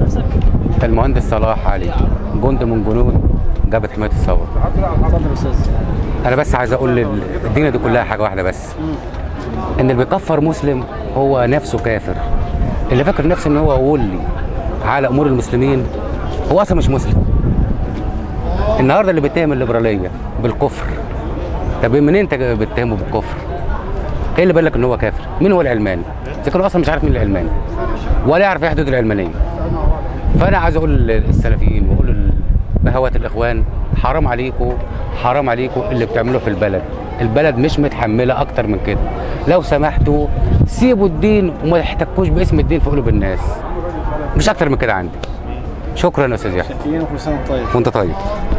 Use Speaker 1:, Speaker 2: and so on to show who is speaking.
Speaker 1: نفسك
Speaker 2: المهندس صلاح علي جند من جنود جبهه حمايه الثوره
Speaker 1: اتفضل يا استاذ
Speaker 2: انا بس عايز اقول للدنيا دي كلها حاجه واحده بس ان اللي بيكفر مسلم هو نفسه كافر اللي فاكر نفسه ان هو ولي على امور المسلمين هو اصلا مش مسلم النهارده اللي بيتهم الليبراليه بالكفر طب منين انت بتتهمه بالكفر ايه اللي بالك ان هو كافر مين هو العلماني اذا كان هو اصلا مش عارف مين العلماني ولا يعرف ايه حدود العلمانيه فانا عايز اقول للسلفيين واقول لبهوات الاخوان حرام عليكم حرام عليكم اللي بتعملوه في البلد البلد مش متحمله اكتر من كده لو سمحتوا سيبوا الدين وما تحتكوش باسم الدين في قلوب الناس مش اكتر من كده عندي شكرا يا استاذ يحيى
Speaker 1: شاكرين وكل سنه وانت طيب
Speaker 2: وانت طيب